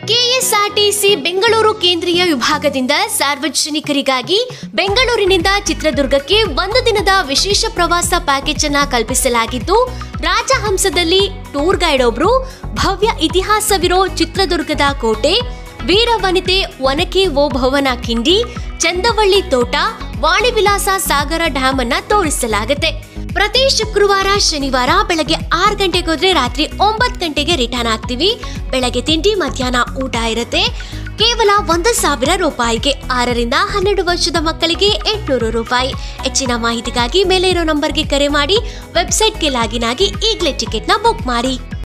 KSRTC Bengaluru ಕೇಂದ್ರೀಯ ವಿಭಾಗದಿಂದ ಸಾರ್ವಜನಿಕರಿಗಾಗಿ ಬೆಂಗಳೂರಿನಿಂದ ಚಿತ್ರದುರ್ಗಕ್ಕೆ ಒಂದು ದಿನದ ವಿಶೇಷ ಪ್ರವಾಸ ಪ್ಯಾಕೇಜ್ ಅನ್ನ ಕಲ್ಪಿಸಲಾಗಿದ್ದು ರಾಜಹಂಸದಲ್ಲಿ ಟೂರ್ ಗೈಡ್ ಒಬ್ರು ಭವ್ಯ ಇತಿಹಾಸವಿರೋ ಚಿತ್ರದುರ್ಗದ ಕೋಟೆ ವೀರವನಿತೆ ಒನಕೆ ಓಭವನ ಕಿಂಡಿ ಚಂದವಳ್ಳಿ ತೋಟ ವಾಣಿವಿಲಾಸ ಸಾಗರ ಡ್ಯಾಮ್ ಅನ್ನ ತೋರಿಸಲಾಗುತ್ತೆ ಪ್ರತಿ ಶುಕ್ರವಾರ ಶನಿವಾರ ಬೆಳಗ್ಗೆ ಆರು ಗಂಟೆಗೆ ಹೋದ್ರೆ ರಾತ್ರಿ ಒಂಬತ್ತು ಗಂಟೆಗೆ ರಿಟರ್ನ್ ಆಗ್ತೀವಿ ಬೆಳಗ್ಗೆ ತಿಂಡಿ ಮಧ್ಯಾಹ್ನ ಊಟ ಇರುತ್ತೆ ಕೇವಲ ಒಂದು ಸಾವಿರ ರೂಪಾಯಿಗೆ ಆರರಿಂದ ಹನ್ನೆರಡು ವರ್ಷದ ಮಕ್ಕಳಿಗೆ ಎಂಟುನೂರು ರೂಪಾಯಿ ಹೆಚ್ಚಿನ ಮಾಹಿತಿಗಾಗಿ ಮೇಲೆ ಇರೋ ನಂಬರ್ಗೆ ಕರೆ ಮಾಡಿ ವೆಬ್ಸೈಟ್ಗೆ ಲಾಗಿನ್ ಆಗಿ ಈಗಲೇ ಟಿಕೆಟ್ನ ಬುಕ್ ಮಾಡಿ